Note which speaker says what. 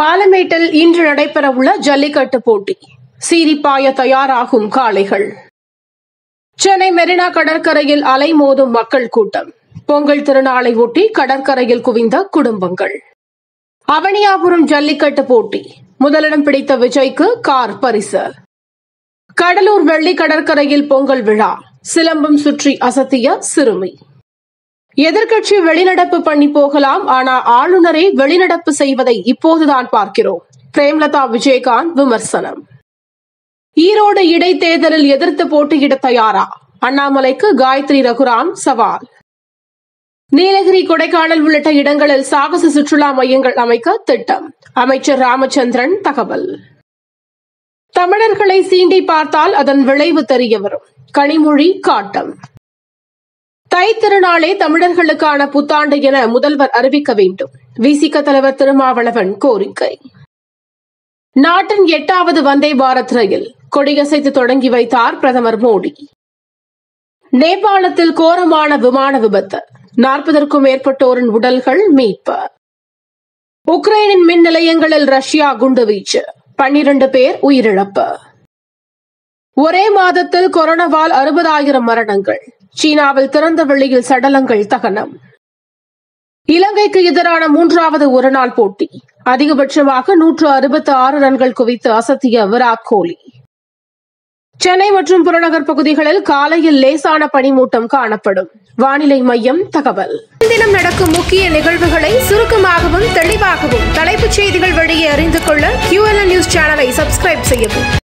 Speaker 1: பாலமேட்டில் இன்று நடைபெறவுள்ள ஜல்லிக்கட்டு போட்டி சீரிப்பாய தயாராகும் காளைகள் சென்னை மெரினா கடற்கரையில் அலைமோதும் மக்கள் கூட்டம் பொங்கல் திருநாளை ஒட்டி கடற்கரையில் குவிந்த குடும்பங்கள் அவனியாபுரம் ஜல்லிக்கட்டு போட்டி முதலிடம் பிடித்த விஜய்க்கு கார் பரிசு கடலூர் வெள்ளி கடற்கரையில் பொங்கல் விழா சிலம்பம் சுற்றி அசத்திய சிறுமி எதிர்க்கட்சி வெளிநடப்பு பண்ணி போகலாம் ஆனா ஆளுநரே வெளிநடப்பு செய்வதை இப்போதுதான் பார்க்கிறோம் பிரேம்லதா விஜயகாந்த் விமர்சனம் ஈரோடு இடைத்தேர்தலில் எதிர்த்து போட்டியிட தயாரா அண்ணாமலைக்கு காயத்ரி ரகுராம் சவால் நீலகிரி கொடைக்கானல் உள்ளிட்ட இடங்களில் சாகச சுற்றுலா மையங்கள் அமைக்க திட்டம் அமைச்சர் ராமச்சந்திரன் தகவல் தமிழர்களை சீண்டி பார்த்தால் அதன் விளைவு தெரிய வரும் கனிமொழி காட்டம் தை திருநாளே தமிழர்களுக்கான புத்தாண்டு என முதல்வர் அறிவிக்க வேண்டும் விசிக தலைவர் திருமாவளவன் கோரிக்கை நாட்டின் எட்டாவது வந்தே பாரத் ரயில் கொடியசைத்து தொடங்கி வைத்தார் பிரதமர் மோடி நேபாளத்தில் கோரமான விமான விபத்து நாற்பதற்கும் மேற்பட்டோரின் உடல்கள் மீட்பு உக்ரைனின் மின் நிலையங்களில் ரஷ்யா குண்டுவீச்சு பன்னிரண்டு பேர் உயிரிழப்பு ஒரே மாதத்தில் கொரோனாவால் அறுபதாயிரம் மரணங்கள் சீனாவில் திறந்த வெளியில் சடலங்கள் தகனம் இலங்கைக்கு எதிரான மூன்றாவது ஒருநாள் போட்டி அதிகபட்சமாக நூற்று அறுபத்தி ஆறு ரன்கள் குவித்து அசத்திய விராட் கோலி சென்னை மற்றும் புறநகர் பகுதிகளில் காலையில் லேசான பனிமூட்டம் காணப்படும் வானிலை மையம் தகவல் தினம் நடக்கும் முக்கிய நிகழ்வுகளை சுருக்கமாகவும் தெளிவாகவும் தலைப்புச் செய்திகள் வழியே அறிந்து கொள்ள QLN நியூஸ் சேனலை சப்ஸ்கிரைப் செய்யவும்